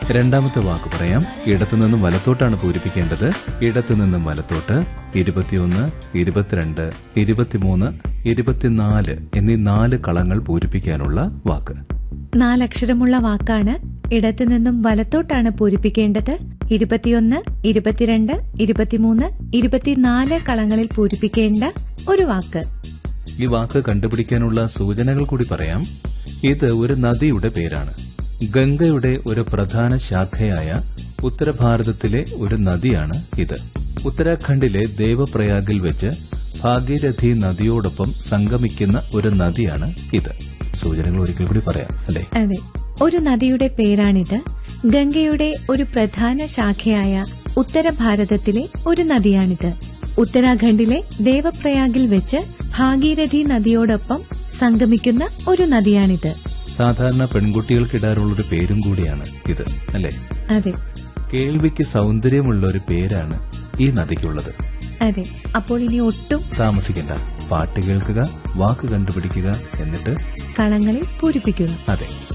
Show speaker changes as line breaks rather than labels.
രണ്ടാമത്തെ വാക്ക് പറയാം ഇടത്തു നിന്നും വലത്തോട്ടാണ് പൂരിപ്പിക്കേണ്ടത് ഇടത്തു നിന്നും വലത്തോട്ട് ഇരുപത്തിയൊന്ന് ഇരുപത്തിരണ്ട് ഇരുപത്തിമൂന്ന് ഇരുപത്തിനാല് എന്നീ നാല് കളങ്ങൾ പൂരിപ്പിക്കാനുള്ള വാക്ക്
നാലക്ഷരമുള്ള വാക്കാണ് ഇടത്തു നിന്നും വലത്തോട്ടാണ് പൂരിപ്പിക്കേണ്ടത് ഇരുപത്തിയൊന്ന് ഇരുപത്തിരണ്ട് ഇരുപത്തിമൂന്ന് ഇരുപത്തിനാല് കളങ്ങളിൽ പൂരിപ്പിക്കേണ്ട ഒരു വാക്ക്
ഈ വാക്ക് കണ്ടുപിടിക്കാനുള്ള സൂചനകൾ കൂടി പറയാം ഇത് ഒരു നദിയുടെ പേരാണ് ഗംഗയുടെ ഒരു പ്രധാന ശാഖയായ ഉത്തരഭാരതത്തിലെ ഒരു നദിയാണ് ഇത് ഉത്തരാഖണ്ഡിലെ ദേവപ്രയാഗിൽ വെച്ച് ഭാഗീരഥി നദിയോടൊപ്പം സംഗമിക്കുന്ന ഒരു നദിയാണ് ഇത് സൂചനകൾ ഒരിക്കൽ കൂടി പറയാം അല്ലേ
അതെ ഒരു നദിയുടെ പേരാണിത് ഗംഗയുടെ ഒരു പ്രധാന ശാഖയായ ഉത്തര ഭാരതത്തിലെ ഒരു നദിയാണിത് ഉത്തരാഖണ്ഡിലെ ദേവപ്രയാഗിൽ വെച്ച് ഭാഗീരഥി നദിയോടൊപ്പം സംഗമിക്കുന്ന ഒരു നദിയാണിത്
സാധാരണ പെൺകുട്ടികൾക്കിടാറുള്ളൊരു പേരും കൂടിയാണ് ഇത് അല്ലേ
അതെ
കേൾവിക്ക് സൗന്ദര്യമുള്ള ഒരു പേരാണ് ഈ നദിക്കുള്ളത്
അതെ അപ്പോൾ ഇനി ഒട്ടും
താമസിക്കണ്ട പാട്ട് കേൾക്കുക വാക്ക് കണ്ടുപിടിക്കുക എന്നിട്ട്
കളങ്ങളിൽ പൂരിപ്പിക്കുക
അതെ